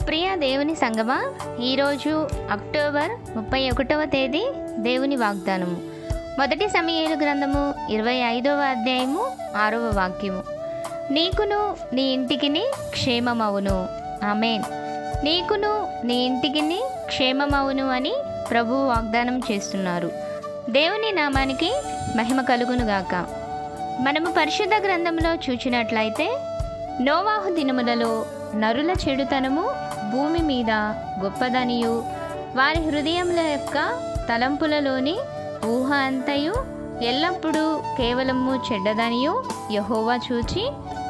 ప్రియ దేవుని సంగమా ఈరోజు అక్టోబర్ ముప్పై ఒకటవ తేదీ దేవుని వాగ్దానము మొదటి సమయాలు గ్రంథము ఇరవై ఐదవ అధ్యాయము ఆరవ వాక్యము నీకును నీ ఇంటికిని క్షేమమవును ఆమెన్ నీకును నీ ఇంటికిని క్షేమమవును అని ప్రభువు వాగ్దానం చేస్తున్నారు దేవుని నామానికి మహిమ కలుగునుగాక మనము పరిశుద్ధ గ్రంథంలో చూచినట్లయితే నోవాహు దినములలో నరుల చెడుతనము భూమి మీద గొప్పదనియు వారి హృదయముల యొక్క తలంపులలోని ఊహ అంతయు ఎల్లప్పుడూ కేవలము చెడ్డదనియు యహోవా చూచి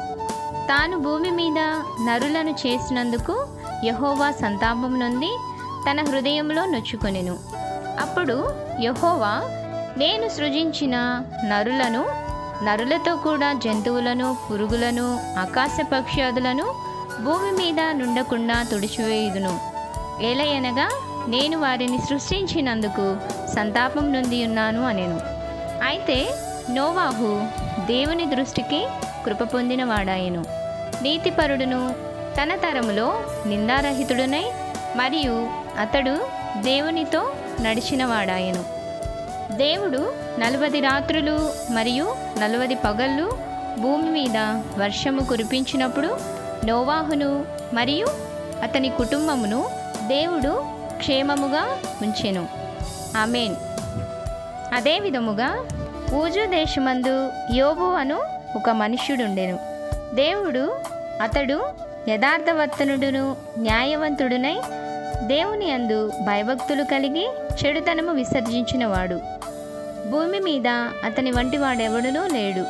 తాను భూమి మీద నరులను చేసినందుకు యహోవా సంతాపం నొంది తన హృదయంలో నొచ్చుకొనెను అప్పుడు యహోవా నేను సృజించిన నరులను నరులతో కూడా జంతువులను పురుగులను ఆకాశ పక్ష్యాదులను భూమి మీద నుండకుండా తుడిచివేయుదును ఏలయనగా నేను వారిని సృష్టించినందుకు సంతాపం నొంది ఉన్నాను అనెను అయితే నోవాహు దేవుని దృష్టికి కృప పొందినవాడాయను నీతిపరుడును తన తరములో నిందారహితుడునై మరియు అతడు దేవునితో నడిచినవాడాయను దేవుడు నలవది రాత్రులు మరియు నలవది పగళ్ళు భూమి మీద వర్షము కురిపించినప్పుడు నోవాహును మరియు అతని కుటుంబమును దేవుడు క్షేమముగా ఉంచెను ఆమెన్ అదే విధముగా ఊజు దేశమందు యోబు అను ఒక మనుష్యుడుండెను దేవుడు అతడు యథార్థవర్తనుడును న్యాయవంతుడునై దేవుని అందు భయభక్తులు కలిగి చెడుతనము విసర్జించినవాడు భూమి మీద అతని వంటి వాడెవడునూ లేడు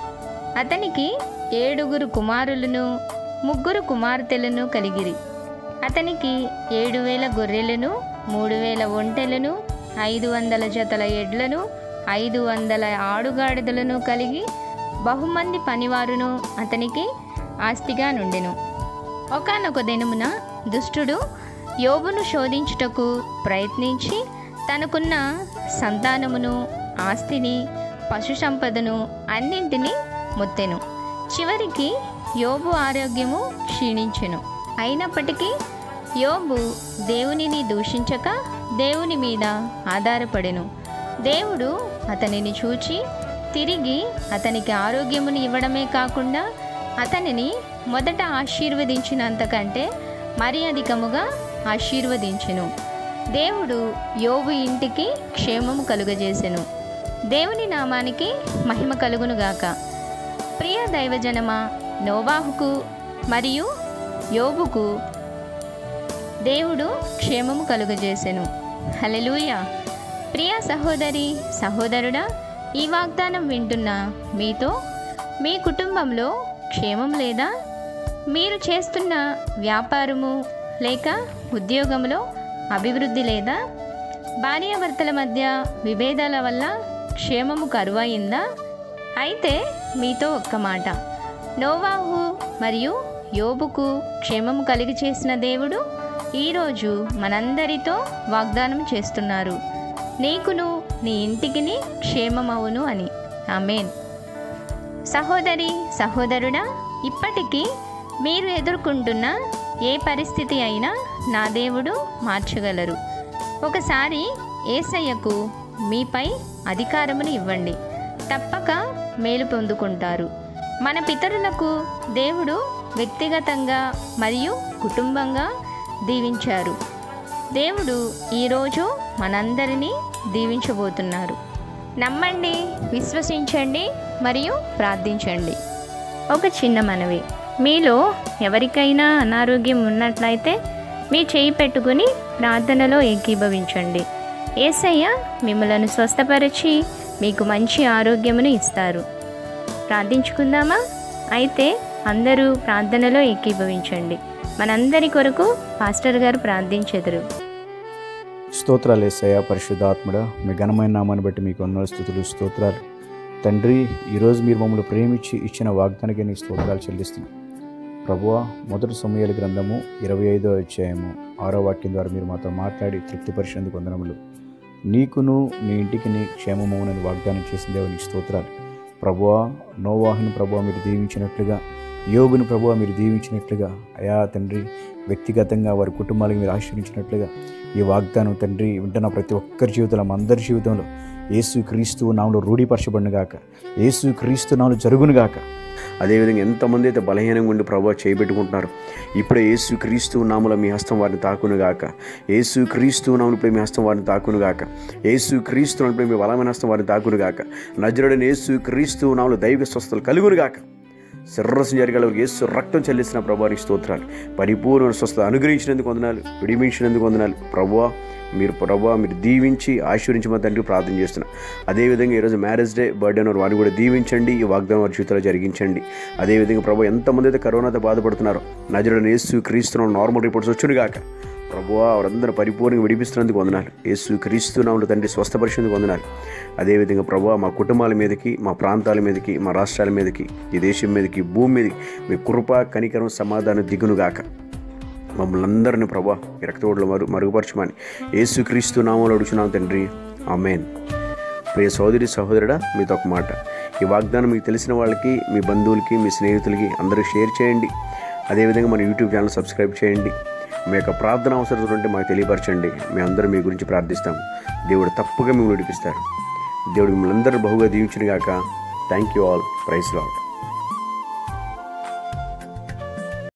అతనికి ఏడుగురు కుమారులను ముగ్గురు కుమార్తెలను కలిగిరి అతనికి ఏడు వేల గొర్రెలను మూడు వేల ఒంటెలను ఐదు వందల జతల ఎడ్లను ఐదు వందల ఆడుగాడిదలను కలిగి బహుమంది పనివారును అతనికి ఆస్తిగా నుండెను ఒకానొక దినమున దుష్టుడు యోబును శోధించుటకు ప్రయత్నించి తనకున్న సంతానమును ఆస్తిని పశు సంపదను అన్నింటినీ మొత్తెను చివరికి యోబు ఆరోగ్యము క్షీణించెను అయినప్పటికీ యోబు దేవునిని దూషించక దేవుని మీద ఆధారపడెను దేవుడు అతనిని చూచి తిరిగి అతనికి ఆరోగ్యమును ఇవ్వడమే కాకుండా అతనిని మొదట ఆశీర్వదించినంతకంటే మరి అధికముగా ఆశీర్వదించెను దేవుడు యోబు ఇంటికి క్షేమము కలుగజేసెను దేవుని నామానికి మహిమ కలుగునుగాక ప్రియ దైవజనమా నోవాహుకు మరియు యోబుకు దేవుడు క్షేమము కలుగజేసెను హలెలూయ ప్రియ సహోదరి సహోదరుడా ఈ వాగ్దానం వింటున్న మీతో మీ కుటుంబంలో క్షేమం లేదా మీరు చేస్తున్న వ్యాపారము లేక ఉద్యోగంలో అభివృద్ధి లేదా భార్యాభర్తల మధ్య విభేదాల వల్ల క్షేమము కరువయిందా అయితే మీతో ఒక్క మాట నోవాహు మరియు యోబుకు క్షేమము కలిగి చేసిన దేవుడు ఈరోజు మనందరితో వాగ్దానం చేస్తున్నారు నీకును నీ ఇంటికిని క్షేమమవును అని ఆమెన్ సహోదరి సహోదరుడా ఇప్పటికీ మీరు ఎదుర్కొంటున్న ఏ పరిస్థితి అయినా నా దేవుడు మార్చగలరు ఒకసారి ఏసయ్యకు మీపై అధికారమును ఇవ్వండి తప్పక మేలు పొందుకుంటారు మన పితరులకు దేవుడు వ్యక్తిగతంగా మరియు కుటుంబంగా దీవించారు దేవుడు ఈరోజు మనందరినీ దీవించబోతున్నారు నమ్మండి విశ్వసించండి మరియు ప్రార్థించండి ఒక చిన్న మనవి మీలో ఎవరికైనా అనారోగ్యం ఉన్నట్లయితే మీ చేయి పెట్టుకుని ప్రార్థనలో ఏకీభవించండి ఏసయ్య మిమ్మలను స్వస్థపరిచి మీకు మంచి ఆరోగ్యమును ఇస్తారు ప్రార్థించుకుందామా అయితే అందరూ ప్రార్థనలో ఏకీభవించండి మనందరి కొరకు పాస్టర్ గారు ప్రార్థించెదరు స్తోత్రాలు ఏసయ్య పరిశుద్ధాత్ముడ మీ ఘనమైన నామాన్ని బట్టి మీకు ఎన్నో స్థుతులు స్తోత్రాలు తండ్రి ఈరోజు మీరు మమ్మల్ని ప్రేమించి ఇచ్చిన వాగ్దానికి నీ స్తోత్రాలు చెల్లిస్తున్నాం ప్రభువ మొదటి సమయాల గ్రంథము ఇరవై ఐదో అధ్యాయము ఆరో వాక్యం ద్వారా మీరు మాతో మాట్లాడి తృప్తిపరిచినందుకు వందనములు నీకును నీ ఇంటికి నీ క్షేమమునని వాగ్దానం చేసిన దేవునికి స్తోత్రాలు ప్రభువ నోవాహుని ప్రభువ మీరు దీవించినట్లుగా యోగుని ప్రభు మీరు దీవించినట్లుగా అయా తండ్రి వ్యక్తిగతంగా వారి కుటుంబాలకు మీరు ఆశ్రయించినట్లుగా ఈ వాగ్దానం తండ్రి వింటున్న ప్రతి ఒక్కరి జీవితంలో మా అందరి జీవితంలో యేసు క్రీస్తు నామలో రూఢీపరచబడిన గాక యేసు క్రీస్తు నామలు జరుగును గాక అదేవిధంగా ఎంతమంది అయితే బలహీనంగా ఉండి ప్రభావ చేయబెట్టుకుంటున్నారు ఇప్పుడే యేసు క్రీస్తు నామలో మీ హస్తం వారిని తాకును గాక యేసు క్రీస్తు నామలు ఇప్పుడు మీ హస్తం వారిని తాకును గాక యేసు క్రీస్తు నామలు మీ బలమైన హస్తం వారిని తాకును గాక నజరుడని యేసు క్రీస్తు నామలు దైవ స్వస్థలు కలుగును గాక శర్రసం జరగల యేసు రక్తం చెల్లిస్తున్న ప్రభానికి స్తోత్రాలు పరిపూర్ణ స్వస్థత అనుగ్రహించినందుకు వందనాలు విడిమించినందుకు వందనాలు ప్రభువా మీరు ప్రభా మీరు దీవించి ఆశీర్వించమని తండ్రి ప్రార్థన చేస్తున్నా అదేవిధంగా ఈరోజు మ్యారేజ్ డే బర్త్డే ఉన్న వారిని కూడా దీవించండి ఈ వాగ్దానం వారి జీవితంలో జరిగించండి అదేవిధంగా ప్రభు ఎంతమంది అయితే కరోనాతో బాధపడుతున్నారో నజరుడని యేసు క్రీస్తున్న నార్మల్ రిపోర్ట్స్ వచ్చును గాక ప్రభువా వారందరూ పరిపూర్ణంగా విడిపిస్తున్నందుకు వందనాలు యేసు క్రీస్తునాములు తండ్రి స్వస్థపరిచేందుకు వందనాలు అదేవిధంగా ప్రభు మా కుటుంబాల మీదకి మా ప్రాంతాల మీదకి మా రాష్ట్రాల మీదకి ఈ దేశం మీదకి భూమి మీదకి మీ కృప కనికరం సమాధానం దిగునుగాక మమ్మల్ని అందరిని ప్రభా ఈ రక్తోడులో మరు మరుగుపరచమని యేసుక్రీస్తు నామంలో అడుగుచున్నాం తండ్రి ఆమెన్ ప్రియ సోదరి సహోదరుడా మీతో ఒక మాట ఈ వాగ్దానం మీకు తెలిసిన వాళ్ళకి మీ బంధువులకి మీ స్నేహితులకి అందరూ షేర్ చేయండి అదేవిధంగా మన యూట్యూబ్ ఛానల్ సబ్స్క్రైబ్ చేయండి మీ యొక్క ప్రార్థన అవసరం ఉంటే మాకు తెలియపరచండి మీ అందరూ మీ గురించి ప్రార్థిస్తాం దేవుడు తప్పుగా మిమ్మల్ని నడిపిస్తారు దేవుడు మిమ్మల్ని అందరూ బహుగా దీవించిన గాక thank you all praise lord